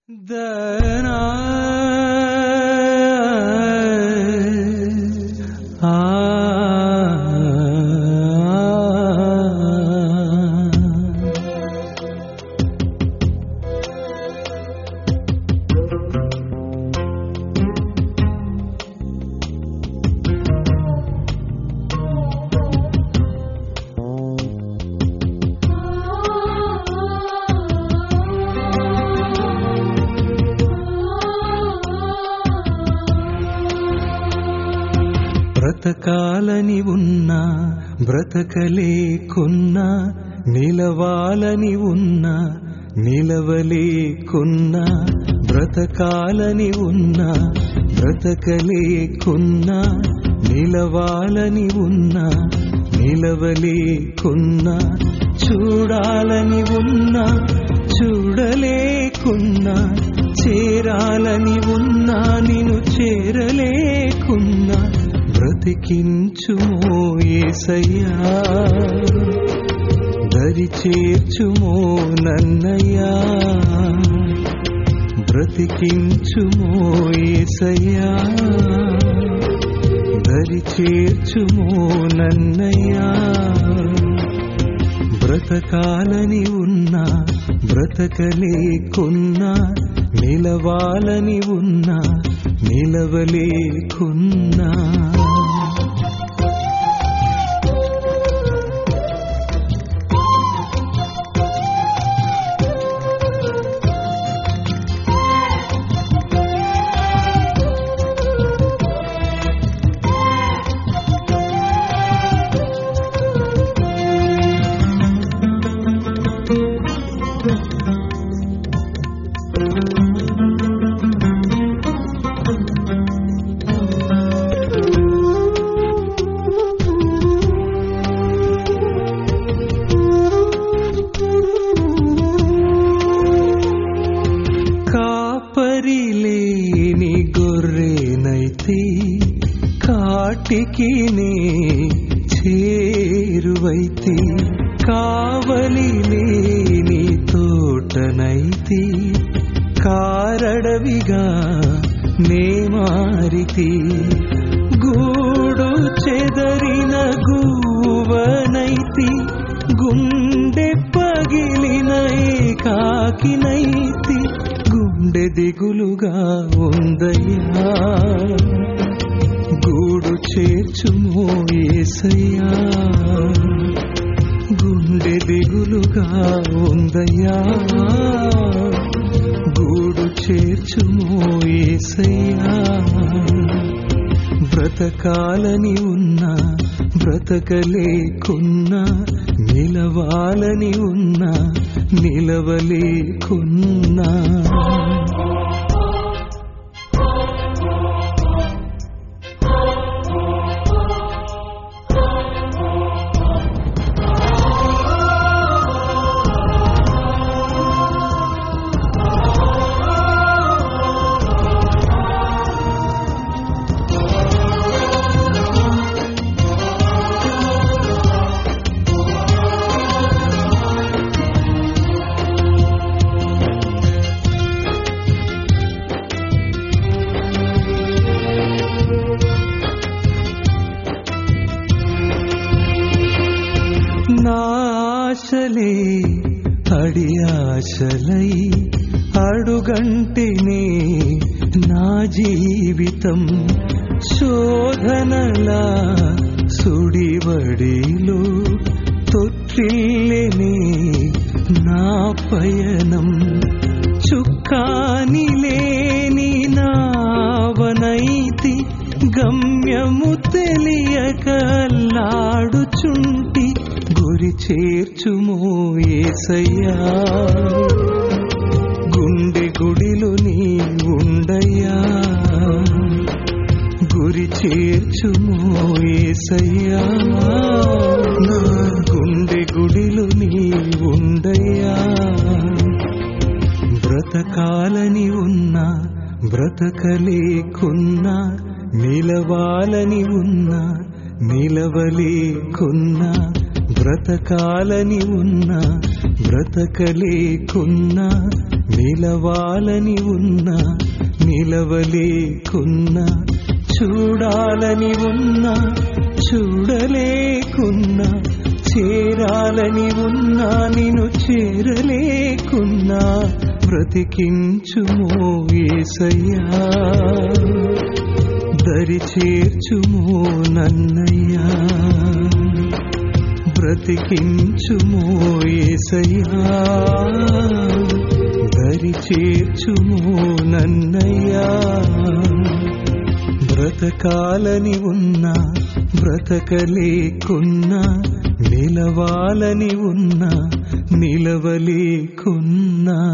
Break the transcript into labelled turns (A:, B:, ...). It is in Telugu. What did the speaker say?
A: దనా ఆ బ్రతకాలని ఉన్నా బ్రతకలేకున్నా నిలవాలని ఉన్నా నిలవలేకున్నా బ్రతకాలని ఉన్నా బ్రతకలేకున్నా నిలవాలని ఉన్నా నిలవలేకున్నా చూడాలని ఉన్నా చూడలేకున్నా చేరాలని ఉన్నా నిన్ను చేరలేకున్నా బ్రతికించుమో ఏసయ్యా దరి చేర్చుమో నన్నయ్యా బ్రతికించుమో ఏసయ్యా దరి చేర్చుమో నన్నయ్యా బ్రతకాలని ఉన్నా బ్రతకలేకున్నా నిలవాలని ఉన్నా నిలవలేకున్నా కాపరిలేని గొర్రెనైతే కాటికి నే చేరువైతే కావలి లేని తోటనైతే కారడవిగా నే మారితి గూడు చెదరిన గూవనైతి గుండె పగిలిన ఏకాకినైతి గుండె దిగులుగా ఉందయ్యా గూడు చేర్చుమో ఏసయ్యా గుండె దిగులుగా ఉందయ్యా గూడు చేర్చుమో ఏసయ్యా బ్రతకాలని ఉన్నా బ్రతకలేకున్నా నిలవాలని ఉన్నా నిలవలేకున్నా నాశలే అడి ఆశలై అడుగంటినే నా జీవితం శోధనలా సుడివడిలో తొట్టిల్లెనే నా పయనం చుక్కాని లేని నావనైతి గమ్యము తెలియకల్లాడుచుంటి గురి చేర్చుమో ఏసయ్యా గుండె గుడిలో నీ ఉండయ్యా గురి చేర్చుమో ఏసయ్యా నా గుండె గుడిలో నీ ఉండయ్యా బ్రతకాలని ఉన్నా బ్రతకలేకున్నా నిలవాలని ఉన్నా నిలవలేకున్నా బ్రతకాలని ఉన్నా బ్రతకలేకున్నా నిలవాలని ఉన్నా నిలవలేకున్నా చూడాలని ఉన్నా చూడలేకున్నా చేరాలని ఉన్నా నిన్ను చేరలేకున్నా బ్రతికించుమో ఏసయ్యా దరి చేర్చుమో నన్నయ్యా బ్రతికించుమో ఏసయ్యా దరి చేర్చుమో నన్నయ్యా బ్రతకాలని ఉన్నా బ్రతకలేకున్నా నిలవాలని ఉన్నా నిలవలేకున్నా